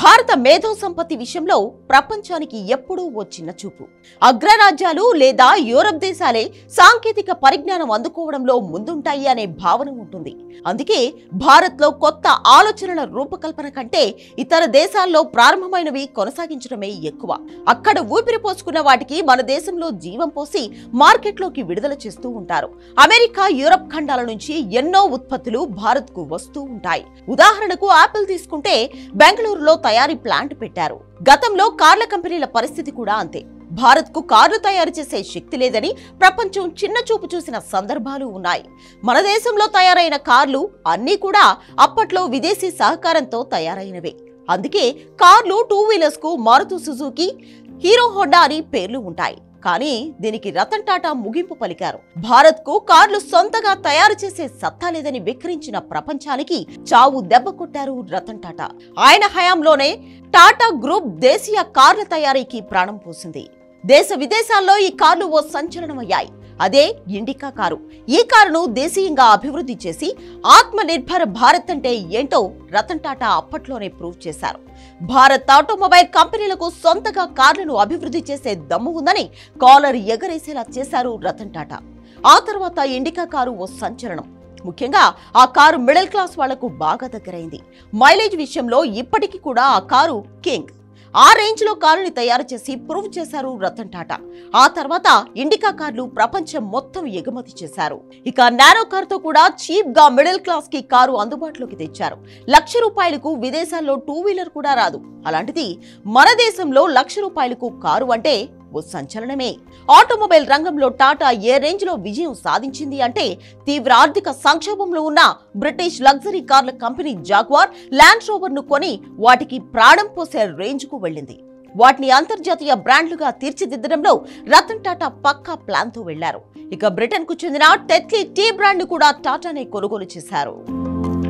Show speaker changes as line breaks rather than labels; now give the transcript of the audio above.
భారత మేధో సంపత్తి విషయంలో ప్రపంచానికి ఎప్పుడూ ఓ చిన్న చూపు అగ్రరాజ్యాలు లేదా యూరప్ దేశాలే సాంకేతిక పరిజ్ఞానం అందుకోవడంలో ముందుంటాయి అనే భావన ఉంటుంది అందుకే భారత్లో కొత్త ఆలోచనల రూపకల్పన కంటే ఇతర దేశాల్లో ప్రారంభమైనవి కొనసాగించడమే ఎక్కువ అక్కడ ఊపిరి పోసుకున్న వాటికి మన దేశంలో జీవం పోసి మార్కెట్లోకి విడుదల చేస్తూ ఉంటారు అమెరికా యూరప్ ఖండాల నుంచి ఎన్నో ఉత్పత్తులు భారత్కు వస్తూ ఉంటాయి ఉదాహరణకు ఆపిల్ తీసుకుంటే బెంగళూరులో తయారీ ప్లాంట్ పెట్టారు గతంలో కార్ల కంపెనీల పరిస్థితి కూడా అంతే భారత్కు కార్లు తయారు చేసే శక్తి లేదని ప్రపంచం చిన్న చూపు చూసిన సందర్భాలు ఉన్నాయి మన దేశంలో తయారైన కార్లు అన్నీ కూడా అప్పట్లో విదేశీ సహకారంతో తయారైనవే అందుకే కార్లు టూ వీలర్స్ కు మారుతు సుజుకి హీరో హోండా అని పేర్లు ఉంటాయి కానీ దీనికి రతన్ టాటా ముగింపు పలికారు భారత్ కు కార్లు సొంతగా తయారు చేసే సత్తా లేదని విక్రించిన ప్రపంచానికి చావు దెబ్బ కొట్టారు రతన్ టాటా ఆయన హయాంలోనే టాటా గ్రూప్ దేశీయ కార్ల తయారీకి ప్రాణం పోసింది దేశ విదేశాల్లో ఈ కార్లు ఓ సంచలనమయ్యాయి అదే ఇండికా కారు ఈ కారును దేశీయంగా అభివృద్ధి చేసి ఆత్మ నిర్భర భారత్ అంటే ఏంటో రతన్ టాటా అప్పట్లోనే ప్రూవ్ చేశారు భారత్ ఆటోమొబైల్ కంపెనీలకు సొంతగా కార్లను అభివృద్ధి చేసే దమ్ము ఉందని కాలర్ ఎగరేసేలా చేశారు రతన్ టాటా ఆ తర్వాత ఇండికా కారు ఓ సంచలనం ముఖ్యంగా ఆ కారు మిడిల్ క్లాస్ వాళ్లకు బాగా దగ్గరైంది మైలేజ్ విషయంలో ఇప్పటికీ కూడా ఆ కారు కింగ్ ఆ రేంజ్ లో కారుని తయారు చేసి ప్రూవ్ చేశారు రతన్ టాటా ఆ తర్వాత ఇండికా కార్లు ప్రపంచం మొత్తం ఎగుమతి చేశారు ఇక నానో కారుతో కూడా చీప్ గా మిడిల్ క్లాస్ కి కారు అందుబాటులోకి తెచ్చారు లక్ష రూపాయలకు విదేశాల్లో టూ వీలర్ కూడా రాదు అలాంటిది మన దేశంలో లక్ష రూపాయలకు కారు అంటే ఓ సంచలనమే ఆటోమొబైల్ రంగంలో టాటా ఏ రేంజ్ లో విజయం సాధించింది అంటే తీవ్ర ఆర్థిక సంక్షోభంలో ఉన్న బ్రిటిష్ లగ్జరీ కార్ల కంపెనీ జాగ్వార్ ల్యాండ్ రోవర్ ను కొని వాటికి ప్రాణం పోసే రేంజ్ కు వెళ్ళింది వాటిని అంతర్జాతీయ బ్రాండ్లుగా తీర్చిదిద్దడంలో రతన్ టాటా పక్కా ప్లాన్ తో వెళ్లారు ఇక బ్రిటన్ కు చెందిన టెట్లీ టీ బ్రాండ్ ను కూడా టాటానే కొనుగోలు చేశారు